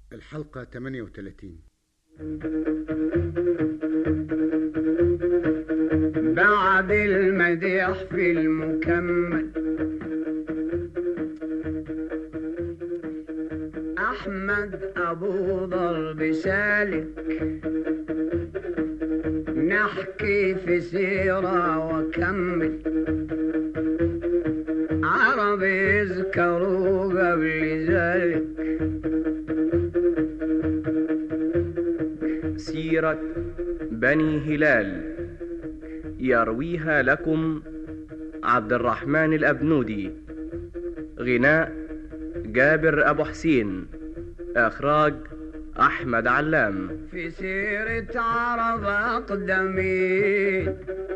الحلقة 38 بعد المديح في المكمل أحمد أبو ضرب سالك نحكي في سيرة وكمل عرب يذكروا قبل ذلك سيرة بني هلال يرويها لكم عبد الرحمن الأبنودي غناء جابر أبو حسين إخراج أحمد علام في سيرة عرب أقدمين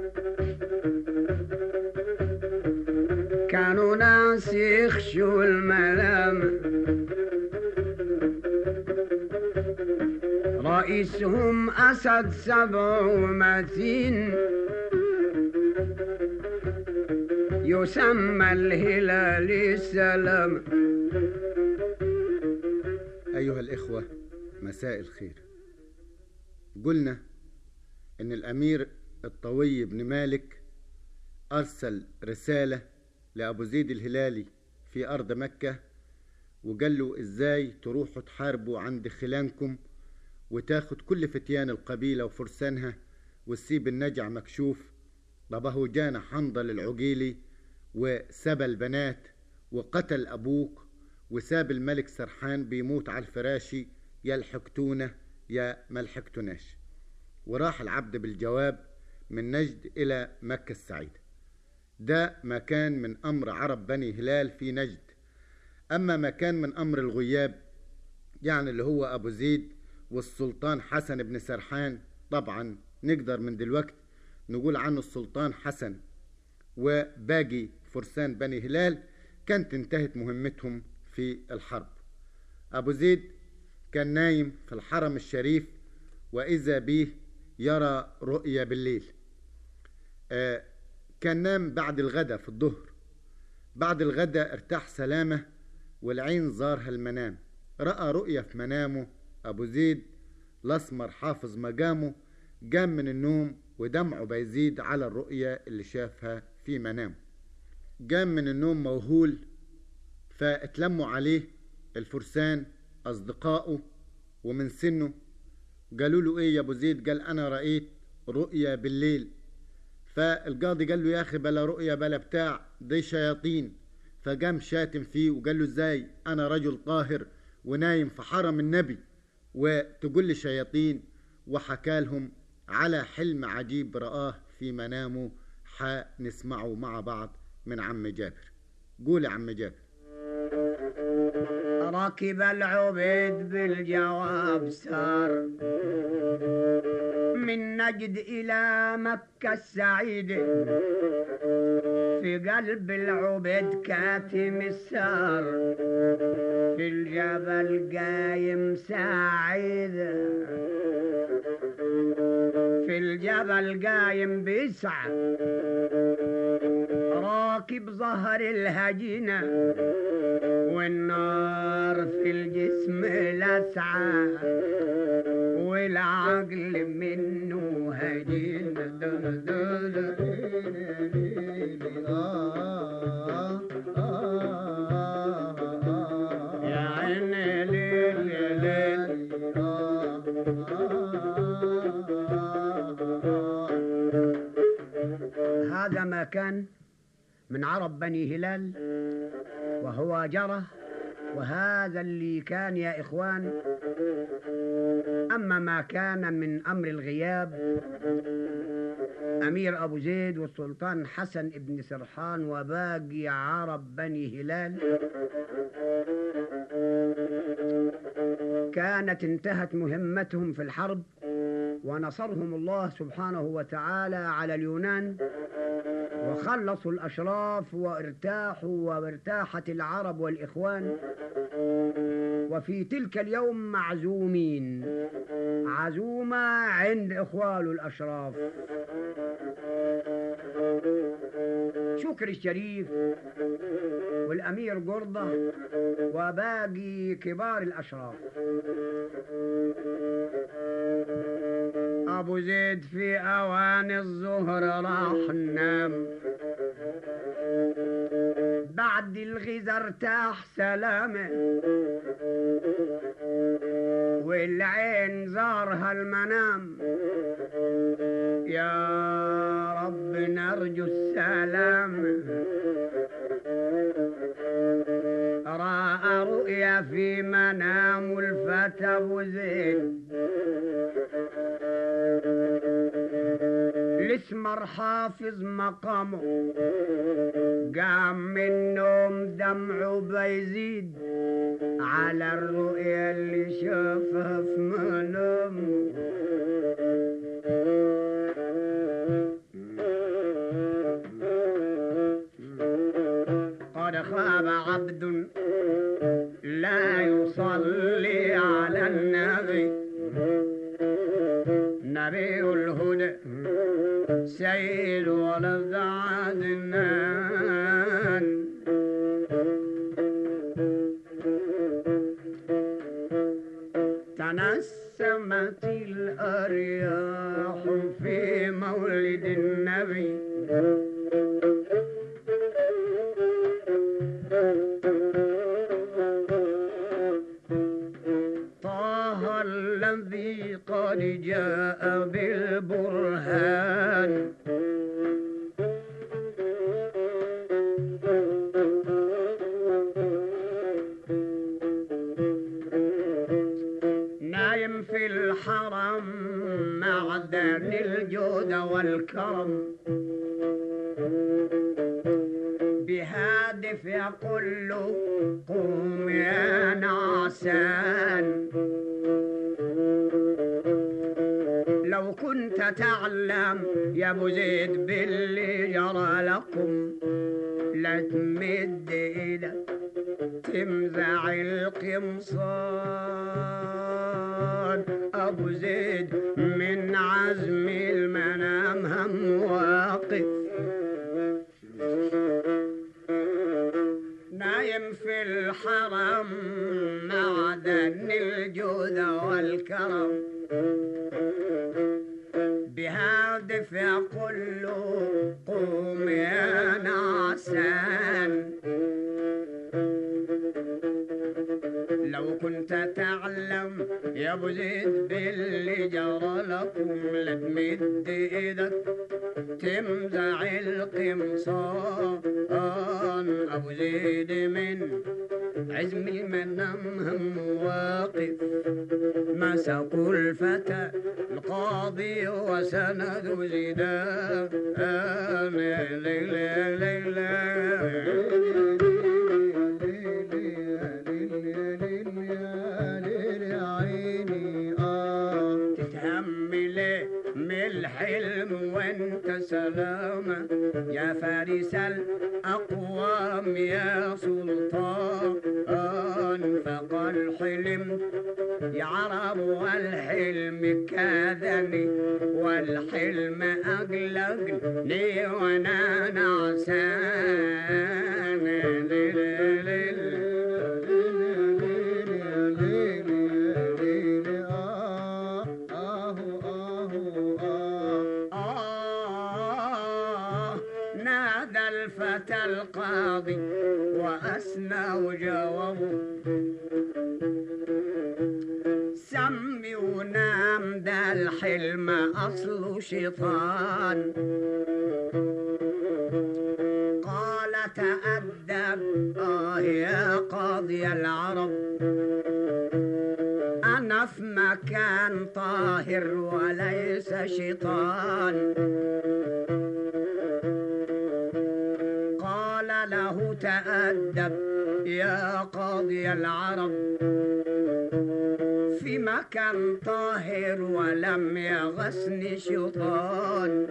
كانوا ناس يخشوا الملام رئيسهم أسد سبع ومتين يسمى الهلال السلام أيها الإخوة مساء الخير قلنا إن الأمير الطوي بن مالك أرسل رسالة لأبو زيد الهلالي في أرض مكة وقال له إزاي تروحوا تحاربوا عند خلانكم وتاخد كل فتيان القبيلة وفرسانها وتسيب النجع مكشوف طب جانا حنظل العقيلي وسبى البنات وقتل أبوك وساب الملك سرحان بيموت على الفراشي يا لحقتونا يا ما لحقتوناش وراح العبد بالجواب من نجد إلى مكة السعيدة ده ما كان من أمر عرب بني هلال في نجد أما ما كان من أمر الغياب يعني اللي هو أبو زيد والسلطان حسن بن سرحان طبعا نقدر من دلوقت نقول عنه السلطان حسن وباقي فرسان بني هلال كانت انتهت مهمتهم في الحرب أبو زيد كان نايم في الحرم الشريف وإذا به يرى رؤيا بالليل آه كان نام بعد الغداء في الظهر بعد الغداء ارتاح سلامة والعين زارها المنام رأى رؤيا في منامه أبو زيد الأسمر حافظ مقامه قام من النوم ودمعه بيزيد على الرؤيا اللي شافها في منامه قام من النوم موهول فاتلموا عليه الفرسان أصدقائه ومن سنه قالوا له إيه يا أبو زيد قال أنا رأيت رؤيا بالليل فالقاضي قال له يا أخي بلا رؤيا بلا بتاع دي شياطين فقام شاتم فيه وقال له ازاي أنا رجل طاهر ونايم في حرم النبي وتقول لي شياطين وحكى لهم على حلم عجيب رآه في منامه حنسمعه مع بعض من عم جابر قول يا عم جابر ركب العبيد بالجواب سار من نجد إلى مكة السعيدة في قلب العبيد كاتم السار في الجبل قايم سعيد في الجبل قايم بيسعى راكب ظهر الهجينة والنار في الجسم لسعى والعقل منه هجينة يا عيني ليل ليل هذا ما كان من عرب بني هلال وهو جرى وهذا اللي كان يا إخوان أما ما كان من أمر الغياب أمير أبو زيد والسلطان حسن ابن سرحان وباقي عرب بني هلال كانت انتهت مهمتهم في الحرب ونصرهم الله سبحانه وتعالى على اليونان وخلصوا الأشراف وارتاحوا وارتاحت العرب والإخوان وفي تلك اليوم معزومين عزومة عند إخوال الأشراف شكر الشريف والأمير قرضة وباقي كبار الأشراف أبو زيد في أوان الظهر راح نام بعد الغزة ارتاح سلامه والعين زارها المنام يا رب نرجو السلام رأى رؤيا في منام الفتى أبو زيد الاسمر حافظ مقامه قام من النوم دمعه بيزيد على الرؤيا اللي شافها في منامه قد خاب عبد لا يصلي على النبي نبي الهدى سيد ولد عدنان تنسمت الأرياح في مولد النبي طه الذي قد جاء بالبرهان نايم في الحرم معدن الجود والكرم بهادف يقول له قوم يا نعسان لو كنت تعلم يا ابو زيد باللي جرى لكم لا تمد ايدك تمزع القمصان ابو زيد من عزم المنام هم واقف نايم في الحرم معدن الجود والكرم بهادف يقول له قوم يا نعسان لو كنت تعلم يا ابو زيد باللي جرى لكم لا تمد ايدك تمزع القمصان ابو زيد من عزم المنام هم واقف مسكوا الفتى القاضي وسند زيدان ليلى ليلى تتهمل من الحلم وانت سلامة يا فارس الأقوام يا سلطان فقال حلم يا عرب والحلم كاذني والحلم أقلقني وانا نعسان آه نادى الفتى القاضي وأسنى وجاوبه سمي ونام ده الحلم أصله شيطان قال تأدب آه يا قاضي العرب أنا في مكان طاهر وليس شيطان قال له تأدب يا قاضي العرب في مكان طاهر ولم يغسني شيطان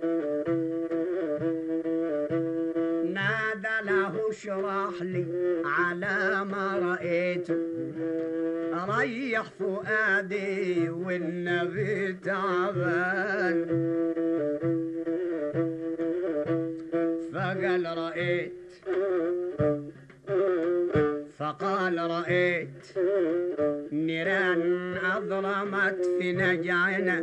نادى له اشرح لي على ما رأيته ريح فؤادي والنبي تعبان فقال رأيت فقال رأيت نيران أضرمت في نجعنا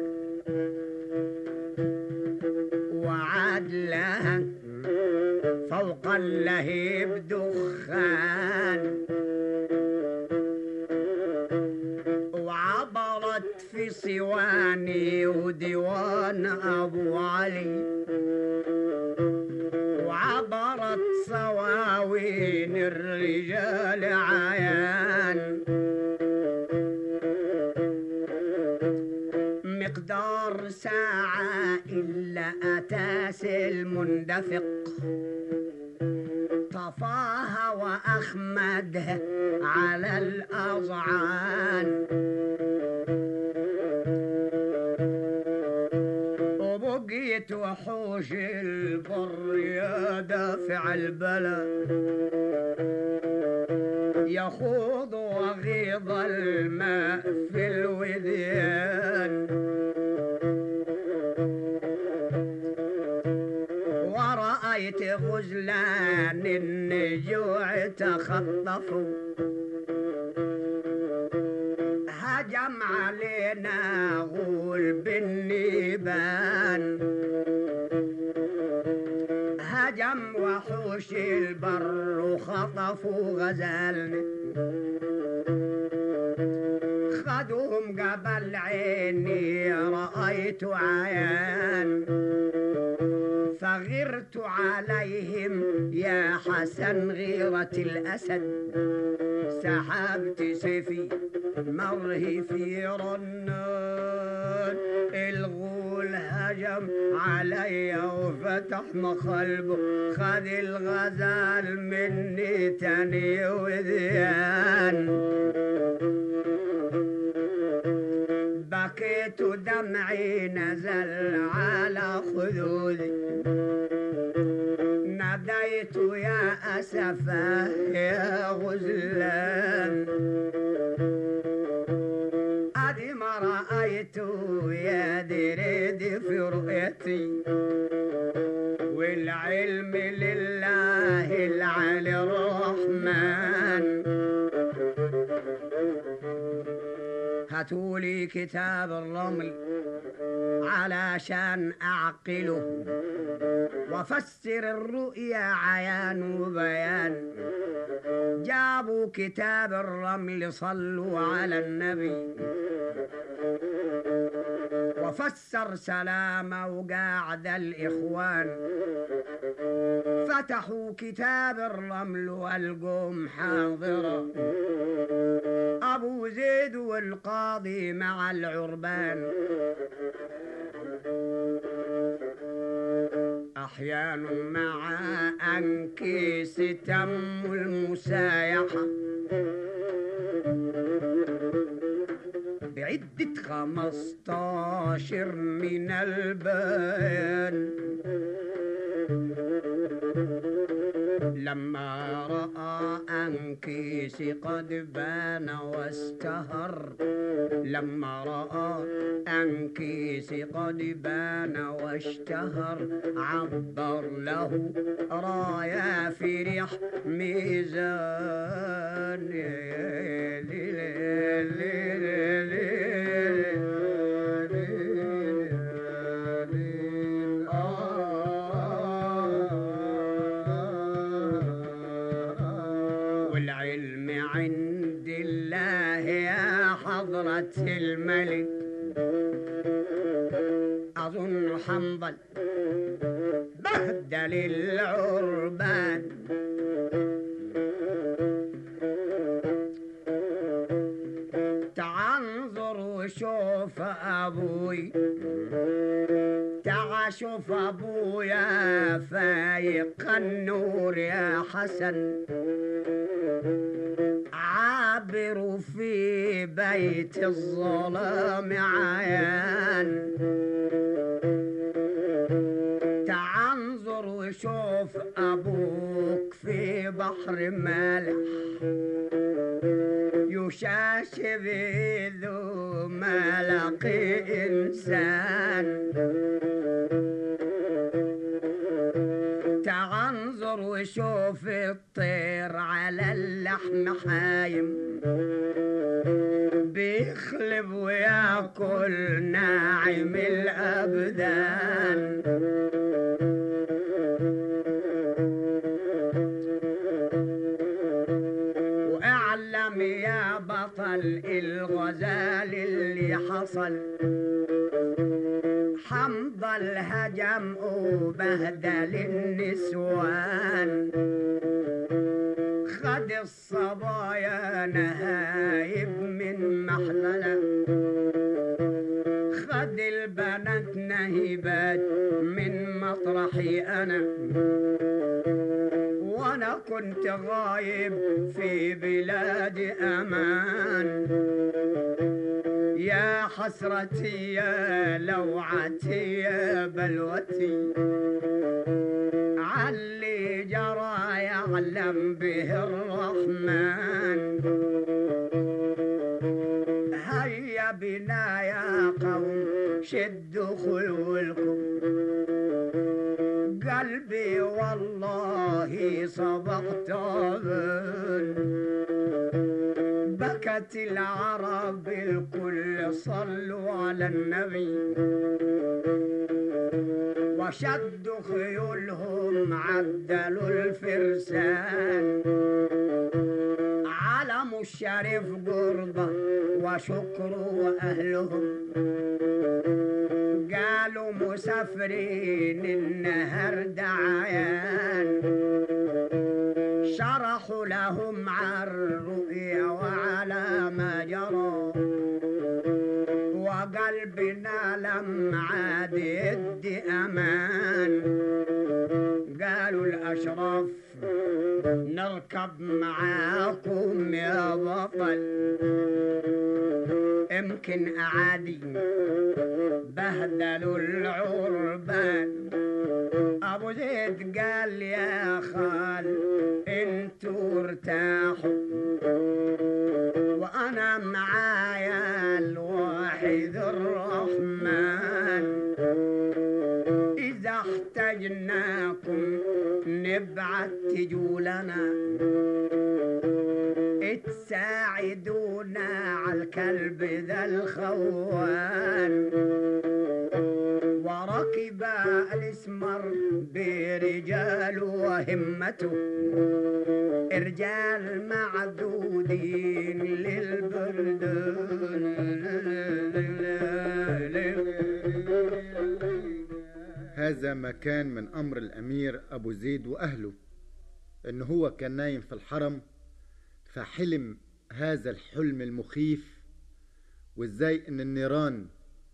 وعاد لها فوق اللهيب دخان وعبرت في صواني وديوان أبو علي وعبرت صواوين الرجال عيان مقدار ساعة إلا أتاس المندفق طفاها وأخمدها على الأضعان وبقيت وحوش البر يا دافع البلا يخوض وغيض الماء في الوديان ورأيت غزلان النجوع تخطفوا هجم علينا غول بالنيبان هجم وحوش البر وخطفوا غزالنا خدوهم قبل عيني رأيت عيان فغرت عليهم يا حسن غيرة الأسد سحبت سيفي مرهي في رنان الغول هجم علي وفتح مخلبه خد الغزال مني تاني وذيان بكيت دمعي نزل على خدودي ناديت يا أسفا يا غزلان أدي ما رأيت يا دريد في رؤيتي والعلم لله العلي الرحمن هاتولي كتاب الرمل علشان أعقله وفسر الرؤيا عيان وبيان جابوا كتاب الرمل صلوا على النبي وفسر سلامه وقاعد الإخوان فتحوا كتاب الرمل والقوم حاضرة أبو زيد والقاضي مع العربان أحيان مع أنكيس تم المسايحة بعدة خمستاشر من البيان لما رأى أنكيس قد بان واستهر لما رأى أنكيس قد بان واشتهر عبر له رايا في ريح ميزان والعلم عند الله يا حضرة الملك أظن حنظل بهدل العربان تعنظر وشوف أبوي تعا شوف أبويا فايق النور يا حسن عابر في بيت الظلام عيان تعنظر وشوف أبوك في بحر مالح يشاشب ذو ملق إنسان تعنظر وشوف الطير عيان على اللحم حايم بيخلب وياكل ناعم الأبدان واعلم يا بطل الغزال اللي حصل حمض الهجم وبهدل النسوان خد الصبايا نهايب من محلله خد البنات نهيبات من مطرحي انا وانا كنت غايب في بلاد امان يا حسرتي يا لوعتي يا بلوتي علي جرى يعلم به الرحمن هيا بنا يا قوم شدوا خيولكم قلبي والله صبغت بكت العرب الكل صلوا على النبي وشدوا خيولهم عدلوا الفرسان علم الشريف قربة وشكروا أهلهم قالوا مسافرين النهر دعيان شرحوا لهم عن الرؤيا وعلى ما جرى وقلبنا لم عاد يدي امان قالوا الاشراف نركب معاكم يا بطل يمكن اعادي بهدلوا العربان ابو زيد قال يا خال انتوا ارتاحوا وانا معايا الواحد الرحمن اذا احتجناكم نبعت تجوا لنا تساعدونا على الكلب ذا الخوان وركب الاسمر برجال وهمته رجال معدودين للبلدان هذا ما كان من أمر الأمير أبو زيد وأهله إن هو كان نايم في الحرم فحلم هذا الحلم المخيف وإزاي إن النيران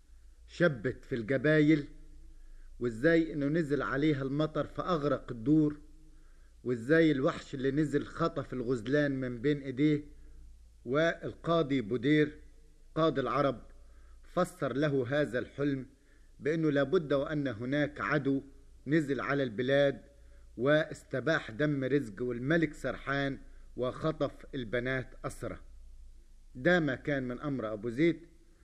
شبت في الجبايل وإزاي إنه نزل عليها المطر فأغرق الدور وإزاي الوحش اللي نزل خطف الغزلان من بين إيديه والقاضي بودير قاضي العرب فسر له هذا الحلم بأنه لابد وأن هناك عدو نزل على البلاد واستباح دم رزق والملك سرحان وخطف البنات أسرة ده ما كان من أمر أبو زيد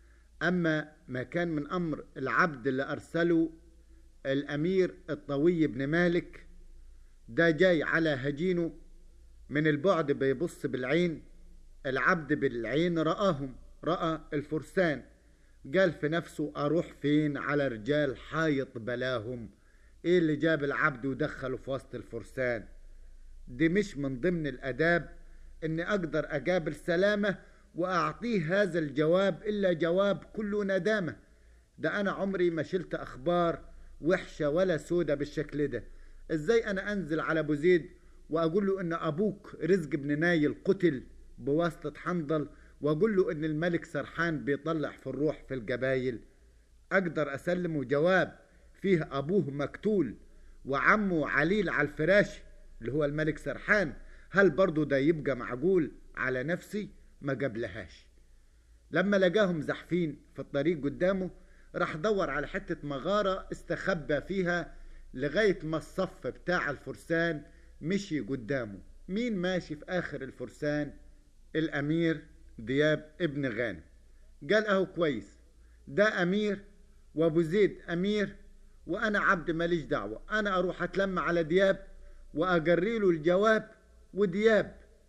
أما ما كان من أمر العبد اللي أرسله الأمير الطوي بن مالك ده جاي على هجينه من البعد بيبص بالعين العبد بالعين رآهم رأى الفرسان قال في نفسه أروح فين على رجال حايط بلاهم إيه اللي جاب العبد ودخله في وسط الفرسان دي مش من ضمن الأداب إني أقدر أقابل سلامة وأعطيه هذا الجواب إلا جواب كله ندامة ده أنا عمري ما شلت أخبار وحشة ولا سودة بالشكل ده إزاي أنا أنزل على أبو زيد وأقول له إن أبوك رزق بن نايل قتل بواسطة حنظل وأقول له إن الملك سرحان بيطلع في الروح في الجبايل أقدر أسلمه جواب فيه أبوه مقتول وعمه عليل على الفراش اللي هو الملك سرحان هل برضو ده يبقى معقول على نفسي ما قبلهاش لما لقاهم زحفين في الطريق قدامه راح دور على حتة مغارة استخبى فيها لغاية ما الصف بتاع الفرسان مشي قدامه مين ماشي في آخر الفرسان الأمير دياب ابن غانم قال أهو كويس ده أمير وأبو زيد أمير وأنا عبد ماليش دعوة أنا أروح أتلم على دياب وأجري له الجواب ودياب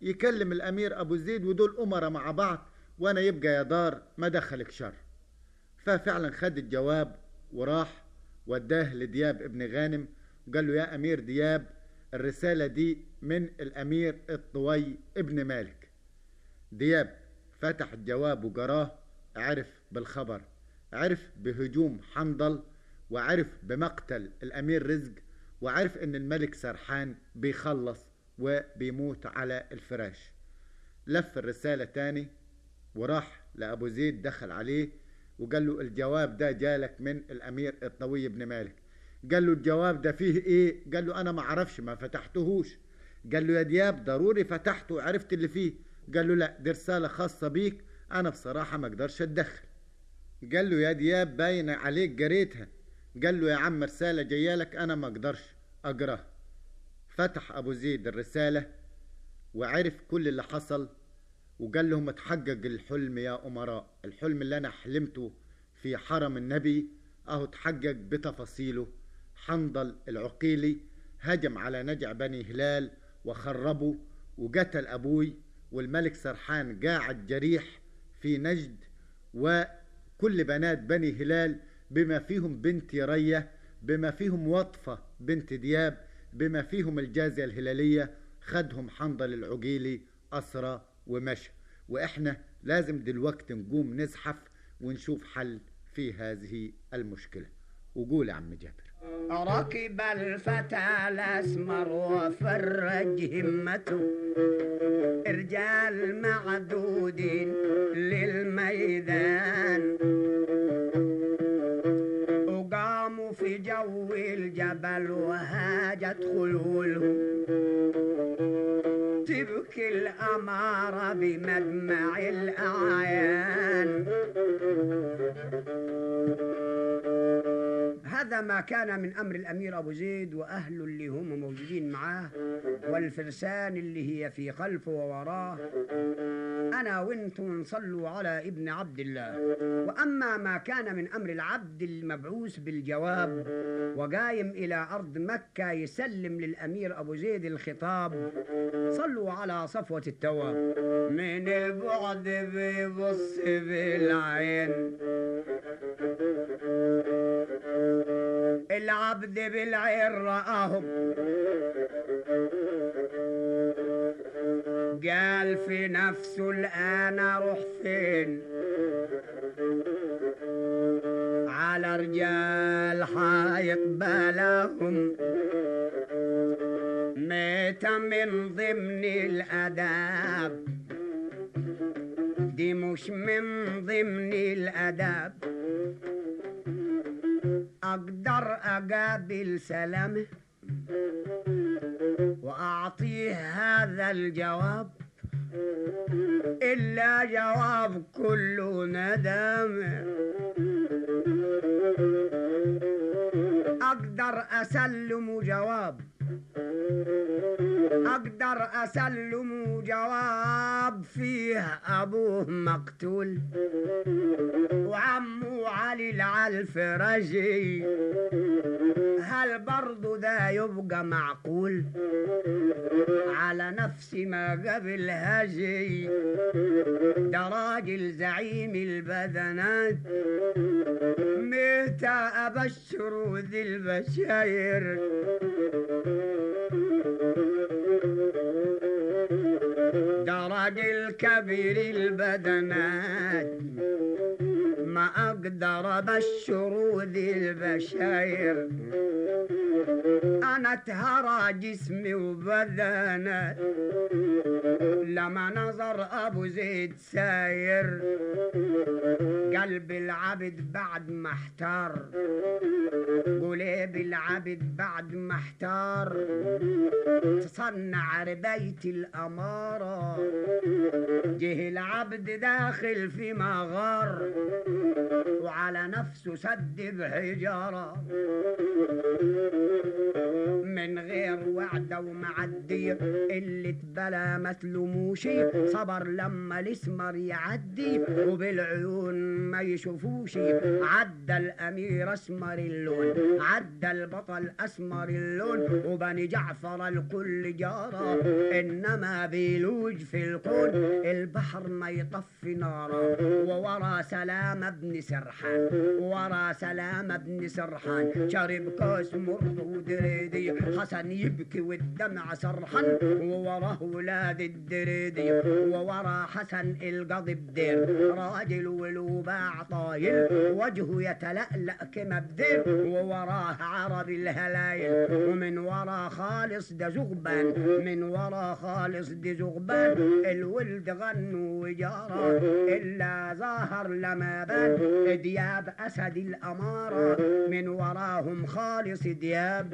يكلم الأمير أبو زيد ودول أمرا مع بعض وأنا يبقى يا دار ما دخلك شر ففعلا خد الجواب وراح وداه لدياب ابن غانم وقال له يا أمير دياب الرسالة دي من الأمير الطوي ابن مالك دياب فتح الجواب وقراه عرف بالخبر عرف بهجوم حنظل وعرف بمقتل الأمير رزق وعرف ان الملك سرحان بيخلص وبيموت على الفراش لف الرسالة تاني وراح لأبو زيد دخل عليه وقال له الجواب ده جالك من الأمير الطوي بن مالك قال له الجواب ده فيه ايه قال له انا ما اعرفش ما فتحتهوش قال له يا دياب ضروري فتحته وعرفت اللي فيه قال له لا دي رسالة خاصة بيك انا بصراحة ما اقدرش اتدخل قال له يا دياب باين عليك قريتها قال له يا عم رسالة جايالك انا ما اقدرش اقراها فتح ابو زيد الرسالة وعرف كل اللي حصل وقال لهم اتحقق الحلم يا امراء الحلم اللي انا حلمته في حرم النبي اهو اتحقق بتفاصيله حنظل العقيلي هجم على نجع بني هلال وخربه وقتل ابوي والملك سرحان قاعد جريح في نجد وكل بنات بني هلال بما فيهم بنت رية بما فيهم وطفة بنت دياب بما فيهم الجازية الهلالية خدهم حنظل العقيلي أسرى ومشى وإحنا لازم دلوقتي نقوم نزحف ونشوف حل في هذه المشكلة وقول يا عم جابر ركب الفتى الأسمر وفرج همته رجال معدودين للميدان وقاموا في جو الجبل وهاجت خيولهم تبكي الأمارة بمدمع الأعيان هذا ما كان من أمر الأمير أبو زيد وأهله اللي هم موجودين معاه والفرسان اللي هي في خلفه ووراه أنا وانتم نصلوا على ابن عبد الله وأما ما كان من أمر العبد المبعوث بالجواب وقايم إلى أرض مكة يسلم للأمير أبو زيد الخطاب صلوا على صفوة التواب من البعد بيبص بالعين العبد بالعين رآهم قال في نفسه الآن أروح فين على رجال حيقبلهم ميت من ضمن الأداب دي مش من ضمن الأداب أقدر أقابل سلامه وأعطيه هذا الجواب إلا جواب كله ندم أقدر أسلم جواب أقدر أسلم جواب فيه أبوه مقتول وعمه علي العلف رجي هل برضو ده يبقى معقول على نفس ما قبل هجي ده راجل زعيم البدنات متى أبشر ذي البشاير ده راجل كبير البدنات ما أقدر أبشر ذي البشاير أنا اتهرى جسمي وبدنات لما نظر أبو زيد ساير قلب العبد بعد ما احتار قليب العبد بعد ما احتار تصنع ربيت الأمارة جه العبد داخل في مغار وعلى نفسه سد بحجارة من غير وعدة ومعدي اللي تبلا ما تلوموشي صبر لما الاسمر يعدي وبالعيون ما يشوفوش عدى الامير اسمر اللون عدى البطل اسمر اللون وبني جعفر الكل جارة انما بيلوج في الكون البحر ما يطفي ناره وورا سلام ابن سرحان ورا سلام ابن سرحان شرب كاس مر ودريدي حسن يبكي والدمع سرحان ووراه ولاد الدريدي وورا حسن القضي بدير راجل ولوباع طايل وجهه يتلألأ كما بدير ووراه عرب الهلايل ومن ورا خالص ده زغبان من ورا خالص دي زغبان الولد غنوا وجارة إلا ظاهر لما بان دياب أسد الأمارة من وراهم خالص دياب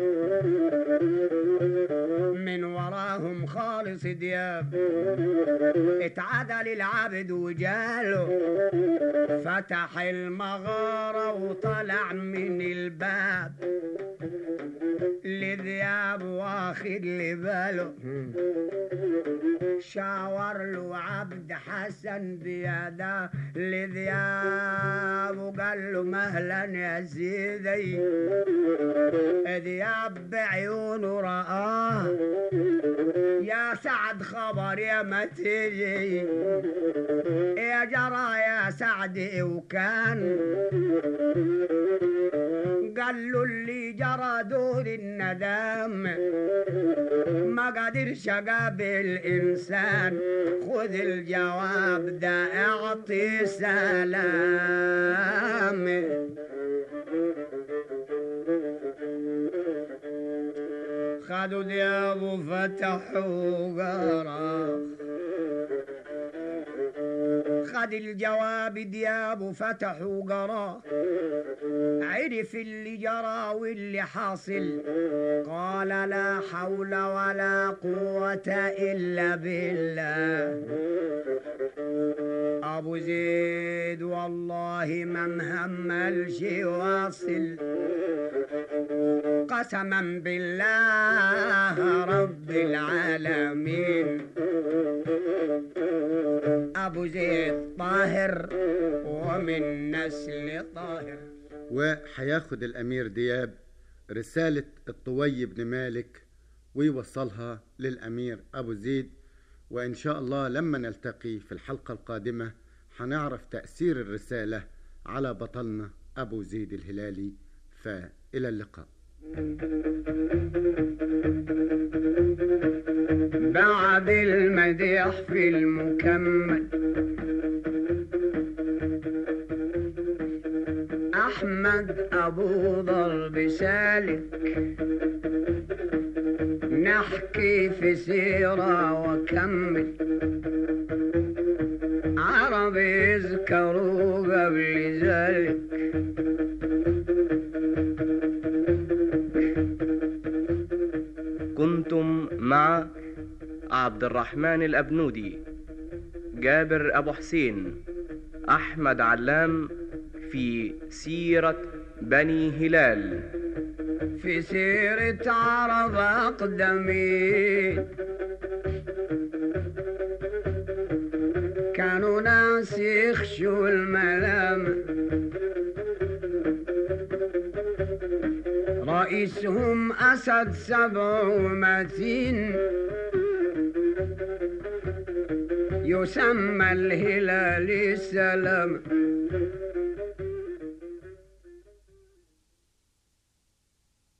من وراهم خالص دياب اتعدل العبد وجاله فتح المغارة وطلع من الباب لذياب واخد لباله شاور له عبد حسن بيده لذياب وقال له مهلا يا سيدي ذياب بعيونه رآه يا سعد خبر يا ما تجي يا جرى يا سعد وكان قال له اللي جرى دور الندم ما قدرش اقابل انسان خذ الجواب ده اعطي سلام خدوا ديابه فتحوا قراخ خد الجواب ديابه فتحوا قراه عرف اللي جرى واللي حاصل قال لا حول ولا قوة إلا بالله أبو زيد والله ما مهملش واصل قسما بالله رب العالمين أبو زيد طاهر ومن نسل طاهر وهياخد الأمير دياب رسالة الطوي بن مالك ويوصلها للأمير أبو زيد وإن شاء الله لما نلتقي في الحلقة القادمة هنعرف تأثير الرسالة على بطلنا أبو زيد الهلالي فإلى اللقاء بعد المديح في المكمل أحمد أبو ضرب سالك نحكي في سيرة وكمل عرب يذكروا قبل ذلك كنتم مع عبد الرحمن الأبنودي جابر أبو حسين أحمد علام في سيرة بني هلال في سيرة عرب أقدمين كانوا ناس يخشوا الملام رئيسهم أسد سبع ومتين يسمى الهلال السلام